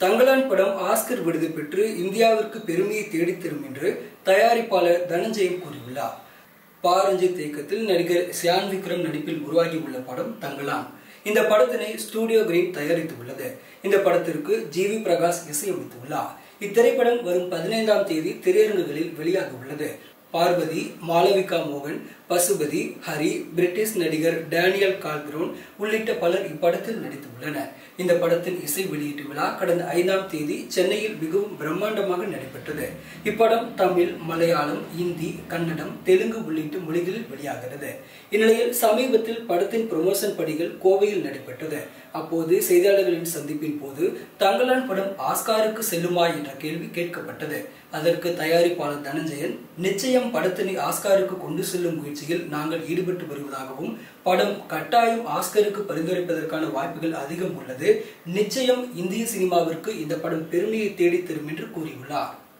தங்கலான் படம் ஆஸ்கர் விருது பெற்று இந்தியாவிற்கு பெருமையை தேடித்தரும் என்று தயாரிப்பாளர் தனஞ்சயன் கூறியுள்ளார் பாரஞ்சித் இயக்கத்தில் நடிகர் சியான் விக்ரம் நடிப்பில் உருவாகியுள்ள படம் தங்கலான் இந்த படத்தினை ஸ்டூடியோ கிரீன் தயாரித்துள்ளது இந்த படத்திற்கு ஜி வி பிரகாஷ் இசையமைத்துள்ளார் இத்திரைப்படம் வரும் பதினைந்தாம் தேதி திரையரங்குகளில் வெளியாக உள்ளது பார்வதி மாளவிகா மோகன் பசுபதி ஹரி பிரிட்டிஷ் நடிகர் டேனியல் கால்க்ரோன் உள்ளிட்ட பலர் இப்படத்தில் நடித்துள்ளனர் இந்த படத்தின் இசை வெளியீட்டு விழா கடந்த ஐந்தாம் தேதி சென்னையில் மிகவும் பிரம்மாண்டமாக நடைபெற்றது இப்படம் தமிழ் மலையாளம் இந்தி கன்னடம் தெலுங்கு உள்ளிட்ட மொழிகளில் வெளியாகிறது இந்நிலையில் சமீபத்தில் படத்தின் ப்ரொமோஷன் பணிகள் கோவையில் நடைபெற்றது அப்போது செய்தியாளர்களின் சந்திப்பின் போது தங்கலான் படம் ஆஸ்காருக்கு செல்லுமா என்ற கேள்வி கேட்கப்பட்டது அதற்கு தயாரிப்பாளர் தனஞ்சயன் நிச்சயம் படத்தினை ஆஸ்காருக்கு கொண்டு செல்லும் முயற்சியில் நாங்கள் ஈடுபட்டு வருவதாகவும் படம் கட்டாயம் ஆஸ்கருக்கு பரிந்துரைப்பதற்கான வாய்ப்புகள் அதிகம் உள்ளது நிச்சயம் இந்திய சினிமாவிற்கு இந்த படம் பெருமையை தேடித்தரும் என்று கூறியுள்ளார்